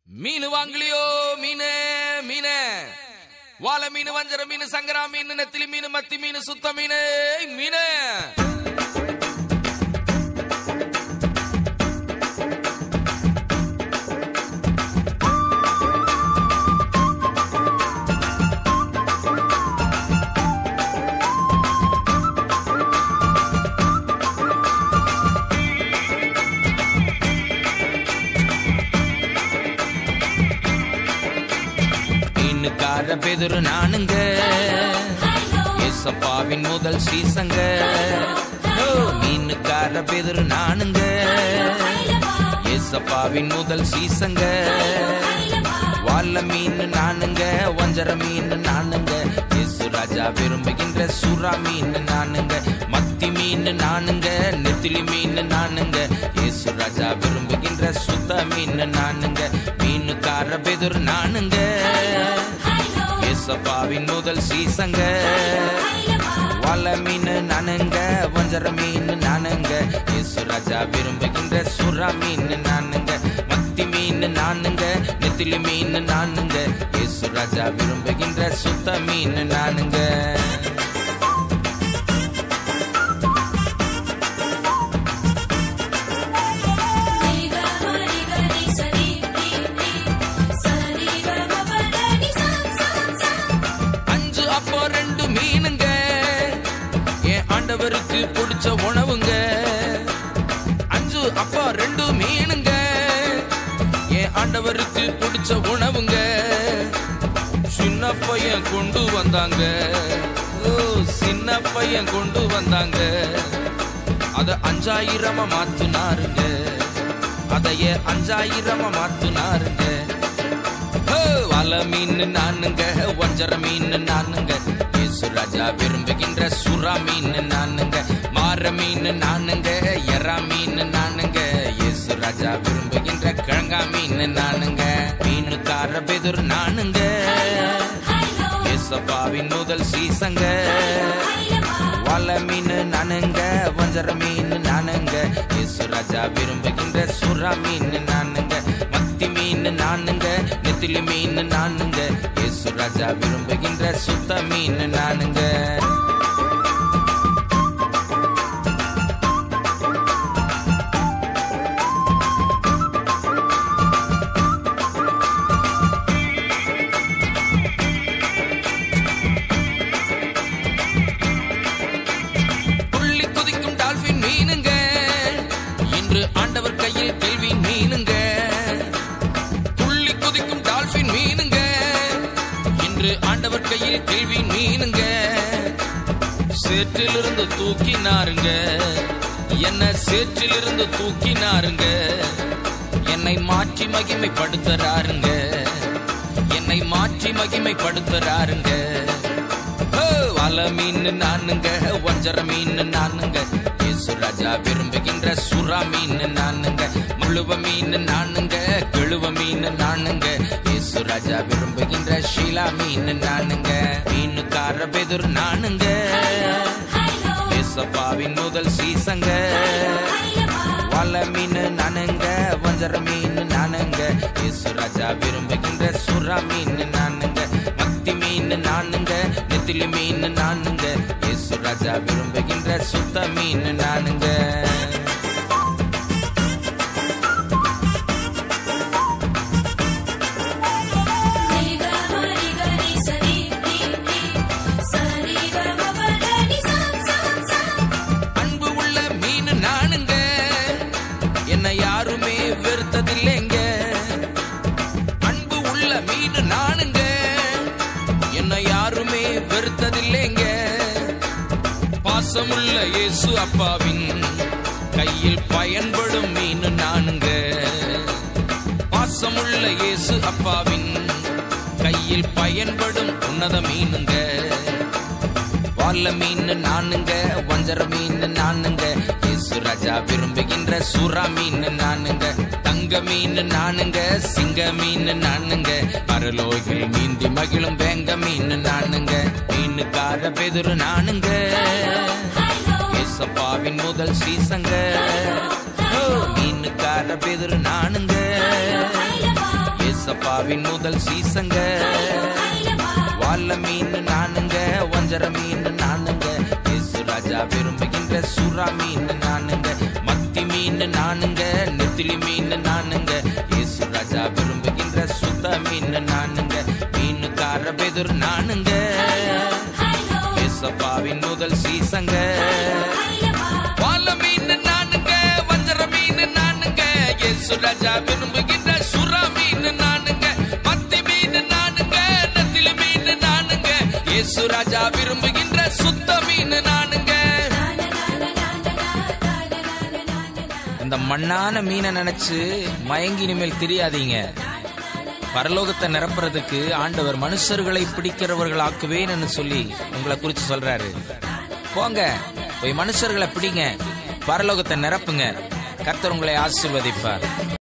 மீன் வாங்கலையோ மீனே மீனே வாழை மீன் வஞ்சர மீன் சங்கரா மீன் நெத்திலி மீன் மத்தி மீன் சுத்த மீன் மீனே மீனுக்கார பெதுரு நானுங்க ஏசப்பாவின் முதல் சீசங்க ஓ, மீனுக்கார பெதுரு நானுங்க ஏசப்பாவின் முதல் சீசங்க வாழ மீன் நானுங்க வஞ்சர மீன் நானுங்க இயேசு ராஜா விரும்புகின்ற சுறா மீன் நானுங்க மத்தி மீன் நானுங்க நெத்திலி மீன் நானுங்க இயேசு ராஜா விரும்புகின்ற சுத்த மீன் நானுங்க மீனுக்கார பெதுர் நானுங்க ஏசப்பாவின் முதல் சீசங்க வாழ மீன் நானுங்க வஞ்சர மீன் நானுங்க இயேசு ராஜா விரும்புகின்ற சுறா மீன் நானுங்க மத்தி மீன் நானுங்க நெத்திலி மீன் நானுங்க இயேசு ராஜா விரும்புகின்ற சுத்த மீன் நானுங்க அஞ்சு அப்போ ரெண்டு மீனுங்க என் ஆண்டவருக்கு பிடிச்ச உணவுங்க அஞ்சு அப்போ ரெண்டு மீனுங்க என் ஆண்டவருக்கு பிடிச்ச உணவுங்க சின்ன பையன் கொண்டு வந்தாங்க ஓ சின்ன பையன் கொண்டு வந்தாங்க அத அஞ்சாயிரமா மாத்துனாருங்க அதைய அஞ்சாயிரமா மாத்துனாருங்க ஹோ, வலை மீன் நானுங்க வஞ்சர மீன் நானுங்க இயேசு ராஜா விரும்புகின்ற சுறா மீன் நானுங்க மார மீன் நானுங்க எறா மீன் நானுங்க இயேசு ராஜா விரும்புகின்ற கிழங்கா மீன் நானுங்க மீனுக்கார பெதுர் நானுங்க இயேசப்பாவின் முதல் சீசங்க வாழ மீன் நானுங்க வஞ்சர மீன் நானுங்க இயேசு ராஜா விரும்புகின்ற சுறா மீன் நானுங்க மத்தி மீன் நானுங்க நெத்திலி மீன் நானுங்க இயேசு ராஜா விரும்புகின்ற சுத்த மீன் நானுங்க துள்ளி குதிக்கும் டால்பின் மீனுங்க இன்று ஆண்டவர் கையில் கேள்வி மீனுங்க துள்ளி குதிக்கும் டால்பின் மீனுங்க இன்று ஆண்டவர் கையில் கேள்வி மீனுங்க சேற்றிலிருந்து தூக்கினாருங்க என்ன சேற்றிலிருந்து தூக்கினாருங்க என்னை மாற்றி மகிமைப்படுத்துறாருங்க என்னை மாற்றி மகிமைப்படுத்துறாருங்க ஹோ, வலை மீன் நானுங்க வஞ்சர மீன் நானுங்க இயேசு ராஜா விரும்புகின்ற சுறா மீன் நானுங்க முழுவ மீன் நானுங்க கெழுவ மீன் நானுங்க இயேசு ராஜா விரும்புகின்ற ஷீலா மீன் நானுங்க மீனுக்கார பெதுர் நானுங்க இயேசப்பாவின் முதல் சீசங்க வலை மீன் நானுங்க வஞ்சர மீன் நானுங்க இயேசு ராஜா விரும்புகின்ற சுறா மீன் நானுங்க மத்தி மீன் நானுங்க நெத்திலி மீன் நானுங்க இயேசு ராஜா விரும்புகின்ற சுத்த மீன் நானுங்க அன்பு உள்ள மீன் நானுங்க என்னை யாருமே வெறுத்ததில்லைங்க அன்பு உள்ள மீன் நானுங்க என்னை யாருமே வெறுத்ததில்லைங்க பாசமுள்ள இயேசு அப்பாவின் கையில் பயன்படும் மீன் நானுங்க பாசமுள்ள இயேசு அப்பாவின் கையில் பயன்படும் உன்னத மீனுங்க வாழ மீன் நானுங்க வஞ்சர மீன் நானுங்க இயேசு ராஜா விரும்புகின்ற சுறா மீன் நானுங்க தங்க மீன் நானுங்க சிங்க மீன் நானுங்க பரலோகில் நீந்தி மகிழும் வேங்க மீன் நானுங்க மீனுக்கார பெதுரு நானுங்க ஏசப்பாவின் முதல் சீசங்க ஓ, மீனுக்கார பெதுரு நானுங்க ஏசப்பாவின் முதல் சீசங்க வால்ல மீன் நானுங்க வஞ்சர மீன் நானுங்க இயேசு ராஜா விரும்புகின்ற சுறா மீன் நானுங்க மத்தி மீன் நானுங்க நெத்திலி மீன் நானுங்க இயேசு ராஜா விரும்புகின்ற சுத்த மீன் நானுங்க மீனுக்கார பெதுர் நானுங்க ஏசப்பாவின் முதல் சீசங்க வால்ல மீன் நானுங்க வஞ்சர மீன் நானுங்க இயேசு ராஜா விரும்புகின்ற சுறா மீன் நானுங்க மத்தி மீன் நானுங்க நெத்திலி மீன் நானுங்க இயேசு ராஜா விரும்புகின்ற சுத்த மீன் நானுங்க இந்த மண்ணான மீனை நினைச்சு மயங்கி இனிமேல் தெரியாதீங்க பரலோகத்தை நிரப்புறதுக்கு ஆண்டவர் மனுஷர்களை பிடிக்கிறவர்களாக்குவேன்னு சொல்லி உங்களை குறிச்சு சொல்றாரு போங்க போய் மனுஷர்களை பிடிங்க பரலோகத்தை நிரப்புங்க கர்த்தர் உங்களை ஆசீர்வதிப்பார்